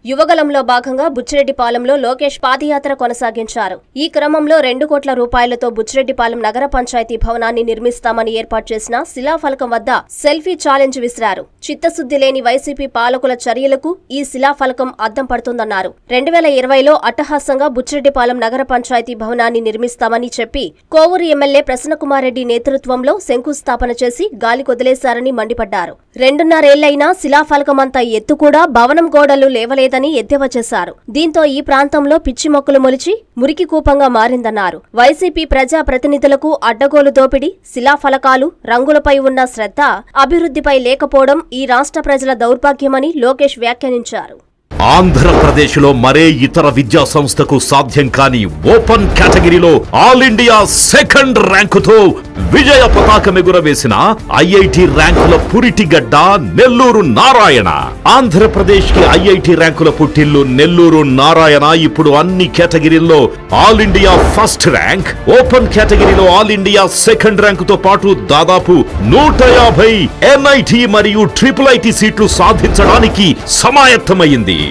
యువగలంలో భాగంగా బుచ్చిరెడ్డిపాలెంలో లోకేష్ పాదయాత్ర కొనసాగించారు ఈ క్రమంలో రెండు కోట్ల రూపాయలతో బుచ్చిరెడ్డిపాలెం నగర పంచాయతీ భవనాన్ని నిర్మిస్తామని ఏర్పాటు చేసిన శిలాఫలకం వద్ద సెల్ఫీ ఛాలెంజ్ విసిరారు చిత్తశుద్ది లేని వైసీపీ పాలకుల చర్యలకు ఈ శిలాఫలకం అద్దం పడుతుందన్నారు రెండు వేల ఇరవైలో అట్టహాసంగా బుచ్చిరెడ్డిపాలెం నగర పంచాయతీ భవనాన్ని నిర్మిస్తామని చెప్పి కోవూరు ఎమ్మెల్యే ప్రసన్నకుమార్ రెడ్డి నేతృత్వంలో శంకుస్థాపన చేసి గాలి కొదిలేశారని మండిపడ్డారు రెండున్నరేళ్లైనా శిలాఫలకం అంత ఎత్తు కూడా భవనం గోడలు లేవలేదని ఎద్దేవా చేశారు దీంతో ఈ ప్రాంతంలో పిచ్చి మొక్కలు మొలిచి మురికి కూపంగా మారిందన్నారు వైసీపీ ప్రజా ప్రతినిధులకు అడ్డగోలు దోపిడీ శిలాఫలకాలు రంగులపై ఉన్న శ్రద్ధ అభివృద్ధిపై లేకపోవడం ఈ రాష్ట్ర ప్రజల దౌర్భాగ్యమని లోకేష్ వ్యాఖ్యానించారు ఆంధ్రప్రదేశ్లో మరే ఇతర విద్యా సంస్థకు సాధ్యం కాని ఓపెన్ కేటగిరీలో ఆల్ ఇండియా సెకండ్ ర్యాంకుతో విజయ పతాకం ఎగురవేసిన ఐఐటి ర్యాంకుల పురిటిగడ్డ నెల్లూరు నారాయణ ఆంధ్రప్రదేశ్ కి ఐఐటి ర్యాంకుల పుట్టిల్లు నెల్లూరు నారాయణ ఇప్పుడు అన్ని కేటగిరీల్లో all India first rank open కేటగిరీలో ఆల్ ఇండియా సెకండ్ ర్యాంకుతో పాటు దాదాపు నూట యాభై ఎన్ఐటి మరియు ట్రిపుల్ ఐటి సీట్లు సాధించడానికి సమాయత్తమైంది